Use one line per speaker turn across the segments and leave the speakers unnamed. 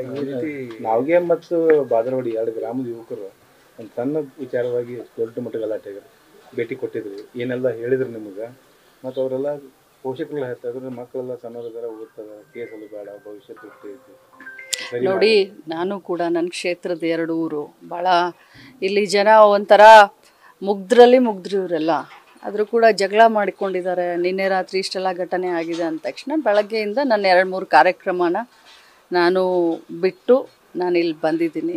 ಈ ರೀತಿ
ನಾವ್ಗೆ ಮತ್ತು ಬಾದರವಾಡಿ ಎರಡು ಗ್ರಾಮದ ಯುವಕರು ಒಂದು ಸಣ್ಣ ವಿಚಾರವಾಗಿ ದೊಡ್ಡ ಮಟ್ಟ ಗಲಾಟೆಗೆ ಭೇಟಿ ಕೊಟ್ಟಿದ್ರಿ ಏನೆಲ್ಲ ಹೇಳಿದ್ರು ನಿಮಗೆ ಮತ್ತು ಅವರೆಲ್ಲ ಪೋಷಕರೆಲ್ಲ ಹೇಳ್ತಾ ಇದ್ರು ಮಕ್ಕಳೆಲ್ಲ ಸಣ್ಣವರಿದ್ದಾರೆ ಓದ್ತಾರೆ ಕೇಸಲ್ಲಿ ಬೇಡ ಭವಿಷ್ಯ ತೃಪ್ತಿ ಐತಿ ಸರಿ
ನೋಡಿ ನಾನು ಕೂಡ ನನ್ನ ಕ್ಷೇತ್ರದ ಎರಡು ಊರು ಭಾಳ ಇಲ್ಲಿ ಜನ ಒಂಥರ ಮುಗ್ದ್ರಲ್ಲಿ ಮುಗ್ದ್ರು ಇವರೆಲ್ಲ ಆದರೂ ಕೂಡ ಜಗಳ ಮಾಡಿಕೊಂಡಿದ್ದಾರೆ ನಿನ್ನೆ ರಾತ್ರಿ ಇಷ್ಟೆಲ್ಲ ಘಟನೆ ಆಗಿದೆ ಅಂದ ತಕ್ಷಣ ಬೆಳಗ್ಗೆಯಿಂದ ನನ್ನ ಎರಡು ಮೂರು ಕಾರ್ಯಕ್ರಮನ ನಾನು ಬಿಟ್ಟು ನಾನು ಇಲ್ಲಿ ಬಂದಿದ್ದೀನಿ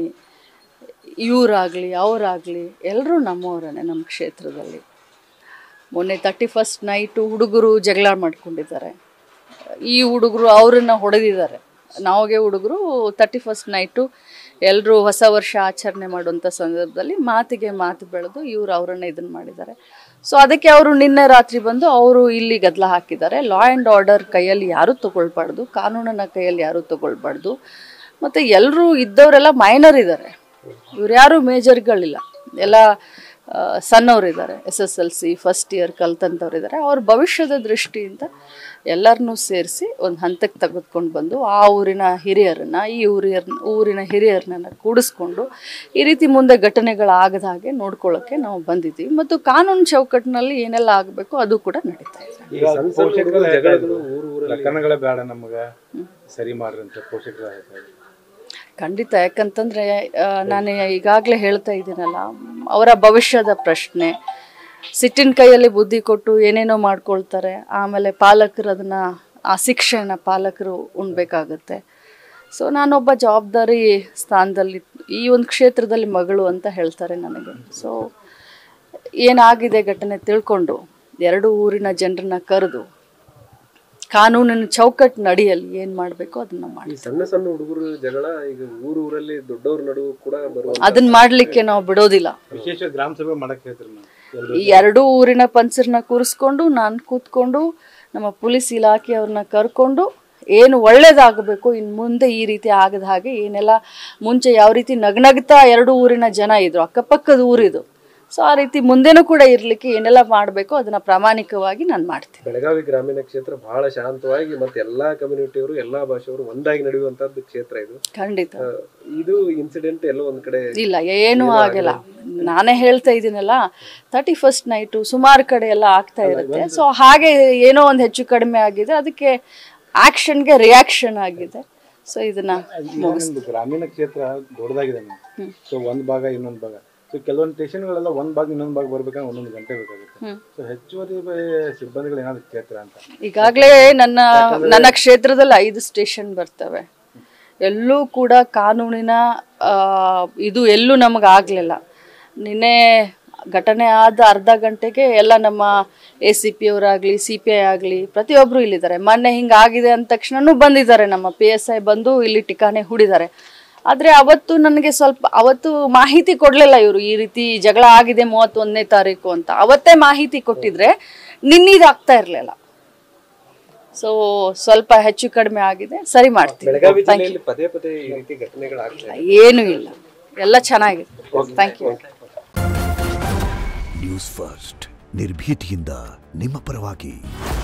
ಇವರಾಗಲಿ ಅವರಾಗಲಿ ಎಲ್ಲರೂ ನಮ್ಮವರೇ ನಮ್ಮ ಕ್ಷೇತ್ರದಲ್ಲಿ ಮೊನ್ನೆ ತರ್ಟಿ ಫಸ್ಟ್ ನೈಟು ಹುಡುಗರು ಜಗಳ ಮಾಡ್ಕೊಂಡಿದ್ದಾರೆ ಈ ಹುಡುಗರು ಅವರನ್ನ ಹೊಡೆದಿದ್ದಾರೆ ನಾವಾಗೆ ಹುಡುಗರು ತರ್ಟಿ ಫಸ್ಟ್ ನೈಟು ಎಲ್ಲರೂ ಹೊಸ ವರ್ಷ ಆಚರಣೆ ಮಾಡುವಂಥ ಸಂದರ್ಭದಲ್ಲಿ ಮಾತಿಗೆ ಮಾತು ಬೆಳೆದು ಇವರು ಅವರನ್ನ ಇದನ್ನು ಮಾಡಿದ್ದಾರೆ ಸೊ ಅದಕ್ಕೆ ಅವರು ನಿನ್ನೆ ರಾತ್ರಿ ಬಂದು ಅವರು ಇಲ್ಲಿ ಗದ್ದಲ ಹಾಕಿದ್ದಾರೆ ಲಾ ಆ್ಯಂಡ್ ಆರ್ಡರ್ ಕೈಯಲ್ಲಿ ಯಾರೂ ತಗೊಳ್ಬಾರ್ದು ಕಾನೂನನ್ನ ಕೈಯಲ್ಲಿ ಯಾರೂ ತಗೊಳ್ಬಾರ್ದು ಮತ್ತು ಎಲ್ಲರೂ ಇದ್ದವರೆಲ್ಲ ಮೈನರ್ ಇದ್ದಾರೆ ಇವ್ರು ಯಾರು ಮೇಜರ್ಗಳಿಲ್ಲ ಎಲ್ಲ ಆ, ಸಣ್ಣವರಿದ್ದಾರೆ S S L C first year ಕಲ್ತಂಥವ್ರು ಇದ್ದಾರೆ ಅವ್ರ ಭವಿಷ್ಯದ ದೃಷ್ಟಿಯಿಂದ ಎಲ್ಲರನ್ನೂ ಸೇರಿಸಿ ಒಂದು ಹಂತಕ್ಕೆ ತೆಗೆದುಕೊಂಡು ಬಂದು ಆ ಊರಿನ ಹಿರಿಯರನ್ನ ಈ ಊರಿಯರ್ ಊರಿನ ಹಿರಿಯರನ್ನ ಕೂಡಿಸ್ಕೊಂಡು ಈ ರೀತಿ ಮುಂದೆ ಘಟನೆಗಳಾಗದ ಹಾಗೆ ನೋಡ್ಕೊಳ್ಳೋಕ್ಕೆ ನಾವು ಬಂದಿದ್ದೀವಿ ಮತ್ತು ಕಾನೂನು ಚೌಕಟ್ಟಿನಲ್ಲಿ ಏನೆಲ್ಲ ಆಗಬೇಕು ಅದು ಕೂಡ ನಡೀತಾ ಇದೆ
ಈಗ ಪೋಷಕರು ಹೇಳ್ತಾ ಇದ್ರು, ಪ್ರಕರಣಗಳೇ ಬೇಡ ನಮಗೆ ಸರಿ ಮಾಡ್ರಿ ಅಂತ ಪೋಷಕರು ಹೇಳ್ತಾ ಇದ್ರು
ಖಂಡಿತ ಯಾಕಂತಂದರೆ ನಾನು ಈಗಾಗಲೇ ಹೇಳ್ತಾ ಇದ್ದೀನಲ್ಲ ಅವರ ಭವಿಷ್ಯದ ಪ್ರಶ್ನೆ ಸಿಟ್ಟಿನ ಕೈಯಲ್ಲಿ ಬುದ್ಧಿ ಕೊಟ್ಟು ಏನೇನೋ ಮಾಡ್ಕೊಳ್ತಾರೆ ಆಮೇಲೆ ಪಾಲಕರು ಅದನ್ನು ಆ ಶಿಕ್ಷೆನ ಪಾಲಕರು ಉಣ್ಬೇಕಾಗತ್ತೆ ಸೊ ನಾನೊಬ್ಬ ಜವಾಬ್ದಾರಿ ಸ್ಥಾನದಲ್ಲಿ ಈ ಒಂದು ಕ್ಷೇತ್ರದಲ್ಲಿ ಮಗಳು ಅಂತ ಹೇಳ್ತಾರೆ ನನಗೆ ಸೊ ಏನಾಗಿದೆ ಘಟನೆ ತಿಳ್ಕೊಂಡು ಎರಡು ಊರಿನ ಜನರನ್ನ ಕರೆದು ಕಾನೂನಿನ ಚೌಕಟ್ಟು ಅಡಿಯಲ್ಲಿ ಏನು ಮಾಡಬೇಕು ಅದನ್ನು ಮಾಡಿ
ಈ ಸಣ್ಣ ಸಣ್ಣ ಹುಡುಗರು ಜಗಳ ಈಗ ಊರು ಊರಲ್ಲಿ ದೊಡ್ಡವ್ರ ನಡುವೆ ಕೂಡ ಬರುವ
ಅದನ್ನ ಮಾಡಲಿಕ್ಕೆ ನಾವು ಬಿಡೋದಿಲ್ಲ
ವಿಶೇಷ ಗ್ರಾಮ ಸಭೆ ಮಾಡಕ್ ಹೇಳ್ತೀರಿ ನಾವು ಎಲ್ರು
ಈ ಎರಡೂ ಊರಿನ ಪಂಚರನ್ನ ಕೂರಿಸ್ಕೊಂಡು ನಾನು ಕೂತ್ಕೊಂಡು ನಮ್ಮ ಪೊಲೀಸ್ ಇಲಾಖೆಯವ್ರನ್ನ ಕರ್ಕೊಂಡು ಏನು ಒಳ್ಳೇದಾಗಬೇಕು ಇನ್ನು ಮುಂದೆ ಈ ರೀತಿ ಆಗದ ಹಾಗೆ ಏನೆಲ್ಲ ಮುಂಚೆ ಯಾವ ರೀತಿ ನಗ್ನಗ್ತಾ ಎರಡು ಊರಿನ ಜನ ಇದ್ರು ಅಕ್ಕಪಕ್ಕದ ಊರಿದು ಸೊ ಆ ರೀತಿ ಮುಂದೆನೂ ಕೂಡ ಇರಲಿಕ್ಕೆ ಏನೆಲ್ಲ ಮಾಡಬೇಕು ಅದನ್ನ ಪ್ರಾಮಾಣಿಕವಾಗಿ ನಾನು ಮಾಡ್ತೀನಿ
ಬೆಳಗಾವಿ ಗ್ರಾಮೀಣ ಕ್ಷೇತ್ರ ಬಹಳ ಶಾಂತವಾಗಿ ಮತ್ತೆ ಎಲ್ಲಾ ಕಮ್ಯುನಿಟಿಯವರು ಎಲ್ಲಾ ಭಾಷೆಯವರು ಒಂದಾಗಿ ನಡೆಯುವಂತದ್ದು ಕ್ಷೇತ್ರ ಇದು
ಖಂಡಿತ
ಆ, ಇದು ಇನ್ಸಿಡೆಂಟ್ ಎಲ್ಲೋ ಒಂದ್ ಕಡೆ
ಇಲ್ಲ ಏನೂ ಆಗಿಲ್ಲ ನಾನೇ ಹೇಳ್ತಾ ಇದ್ದೀನಲ್ಲ ತರ್ಟಿ ಫಸ್ಟ್ ನೈಟು ಸುಮಾರು ಕಡೆ ಎಲ್ಲ ಆಗ್ತಾ ಇರುತ್ತೆ ಸೊ ಹಾಗೆ ಏನೋ ಒಂದು ಹೆಚ್ಚು ಕಡಿಮೆ ಆಗಿದೆ ಅದಕ್ಕೆ ಆಕ್ಷನ್ಗೆ ರಿಯಾಕ್ಷನ್ ಆಗಿದೆ ಸೊ ಇದನ್ನ
ಈಗ ನಿಮ್ದು ಗ್ರಾಮೀಣ ಕ್ಷೇತ್ರ ದೊಡ್ಡದಾಗಿದೆ ಸೊ ಒಂದ್ ಭಾಗ ಇನ್ನೊಂದ್ ಭಾಗ ಸೊ ಕೆಲವೊಂದು ಸ್ಟೇಷನ್ಗಳೆಲ್ಲ ಒಂದ್ ಭಾಗ ಇನ್ನೊಂದ್ ಭಾಗ ಬರ್ಬೇಕಂದ್ರೆ ಒಂದೊಂದು ಗಂಟೆ ಬೇಕಾಗುತ್ತೆ ಸೊ ಹೆಚ್ಚುವರಿ ಬ- ಸಿಬ್ಬಂದಿಗಳು ಏನಾದ್ರು ಕ್ಷೇತ್ರ ಅಂತ
ಈಗಾಗಲೇ ನನ್ನ ನನ್ನ ಕ್ಷೇತ್ರದಲ್ಲಿ ಐದು ಸ್ಟೇಷನ್ ಬರ್ತವೆ ಎಲ್ಲೂ ಕೂಡ ಕಾನೂನಿನ ಆ, ಇದು ಎಲ್ಲೂ ನಮಗೆ ಆಗಲಿಲ್ಲ ನಿನ್ನೆ ಘಟನೆ ಆದ ಅರ್ಧ ಗಂಟೆಗೆ ಎಲ್ಲ ನಮ್ಮ ಎ ಸಿ ಪಿ ಅವರಾಗಲಿ ಸಿ ಪಿ ಐ ಆಗಲಿ ಪ್ರತಿಯೊಬ್ಬರು ಇಲ್ಲಿದ್ದಾರೆ ಮೊನ್ನೆ ಹಿಂಗಾಗಿದೆ ಅಂದ ತಕ್ಷಣನೂ ಬಂದಿದ್ದಾರೆ ನಮ್ಮ ಪಿ ಎಸ್ ಐ ಬಂದು ಇಲ್ಲಿ ಟಿಕಾಣೆ ಹೂಡಿದ್ದಾರೆ ಆದರೆ ಅವತ್ತು ನನಗೆ ಸ್ವಲ್ಪ ಅವತ್ತು ಮಾಹಿತಿ ಕೊಡಲಿಲ್ಲ ಇವರು ಈ ರೀತಿ ಜಗಳ ಆಗಿದೆ ಮೂವತ್ತೊಂದನೇ ತಾರೀಕು ಅಂತ ಅವತ್ತೇ ಮಾಹಿತಿ ಕೊಟ್ಟಿದ್ರೆ ನಿನ್ನಿದಾಗ್ತಾ ಇರಲಿಲ್ಲ ಸೊ ಸ್ವಲ್ಪ ಹೆಚ್ಚು ಕಡಿಮೆ ಆಗಿದೆ ಸರಿ ಮಾಡ್ತೀನಿ
ಬೆಳಗಾವಿ ಜಿಲ್ಲೆಯಲ್ಲಿ ಪದೇ ಪದೇ ಈ ರೀತಿ ಘಟನೆಗಳಾಗ್ತವೆ
ಏನೂ ಇಲ್ಲ ಎಲ್ಲ ಚೆನ್ನಾಗಿದೆ ಥ್ಯಾಂಕ್ ಯು
ನ್ಯೂಸ್ ಫಸ್ಟ್ ನಿರ್ಭೀತಿಯಿಂದ ನಿಮ್ಮ ಪರವಾಗಿ